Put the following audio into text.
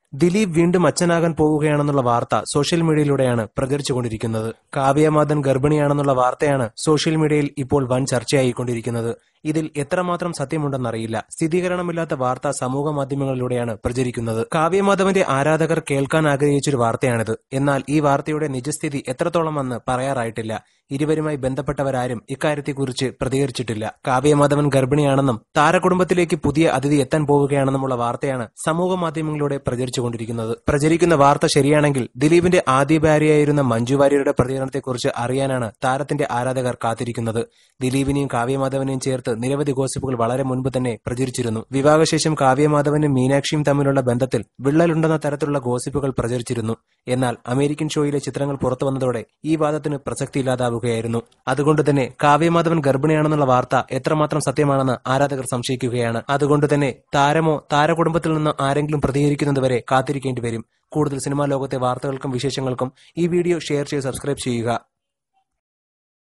ദിലീപ് വീണ്ടും അച്ഛനാകാൻ പോവുകയാണെന്നുള്ള വാർത്ത സോഷ്യൽ മീഡിയയിലൂടെയാണ് പ്രചരിച്ചുകൊണ്ടിരിക്കുന്നത് കാവ്യമാധൻ ഗർഭിണിയാണെന്നുള്ള വാർത്തയാണ് സോഷ്യൽ മീഡിയയിൽ ഇപ്പോൾ വൻ ചർച്ചയായിക്കൊണ്ടിരിക്കുന്നത് ഇതിൽ എത്രമാത്രം സത്യമുണ്ടെന്നറിയില്ല സ്ഥിരീകരണമില്ലാത്ത വാർത്ത സമൂഹ മാധ്യമങ്ങളിലൂടെയാണ് പ്രചരിക്കുന്നത് കാവ്യമാധവന്റെ ആരാധകർ കേൾക്കാൻ ആഗ്രഹിച്ചൊരു വാർത്തയാണിത് എന്നാൽ ഈ വാർത്തയുടെ നിജസ്ഥിതി എത്രത്തോളമെന്ന് പറയാറായിട്ടില്ല ഇരുവരുമായി ബന്ധപ്പെട്ടവരാരും ഇക്കാര്യത്തെക്കുറിച്ച് പ്രതികരിച്ചിട്ടില്ല കാവ്യമാധവൻ ഗർഭിണിയാണെന്നും താരകുടുംബത്തിലേക്ക് പുതിയ അതിഥി എത്താൻ പോവുകയാണെന്നുമുള്ള വാർത്തയാണ് സമൂഹ മാധ്യമങ്ങളിലൂടെ പ്രചരിച്ചുകൊണ്ടിരിക്കുന്നത് പ്രചരിക്കുന്ന വാർത്ത ശരിയാണെങ്കിൽ ദിലീപിന്റെ ആദ്യ ഭാര്യയായിരുന്ന മഞ്ജു വാര്യരുടെ പ്രതികരണത്തെക്കുറിച്ച് അറിയാനാണ് താരത്തിന്റെ ആരാധകർ കാത്തിരിക്കുന്നത് ദിലീപിനെയും കാവ്യമാധവനെയും ചേർത്ത് നിരവധി ഗോസിപ്പുകൾ വളരെ മുൻപ് തന്നെ പ്രചരിച്ചിരുന്നു വിവാഹശേഷം കാവ്യമാധവനും മീനാക്ഷിയും തമ്മിലുള്ള ബന്ധത്തിൽ വിള്ളലുണ്ടെന്ന തരത്തിലുള്ള ഗോസിപ്പുകൾ പ്രചരിച്ചിരുന്നു എന്നാൽ അമേരിക്കൻ ഷോയിലെ ചിത്രങ്ങൾ പുറത്തു വന്നതോടെ ഈ വാദത്തിന് പ്രസക്തിയില്ലാതാവുകയായിരുന്നു അതുകൊണ്ട് തന്നെ കാവ്യമാധവൻ ഗർഭിണിയാണെന്നുള്ള വാർത്ത എത്രമാത്രം സത്യമാണെന്ന് ആരാധകർ സംശയിക്കുകയാണ് അതുകൊണ്ട് തന്നെ താരമോ താരകുടുംബത്തിൽ നിന്ന് ആരെങ്കിലും പ്രതികരിക്കുന്നതുവരെ കാത്തിരിക്കേണ്ടി വരും കൂടുതൽ സിനിമാ ലോകത്തെ വാർത്തകൾക്കും വിശേഷങ്ങൾക്കും ഈ വീഡിയോ ഷെയർ ചെയ്ത് സബ്സ്ക്രൈബ് ചെയ്യുക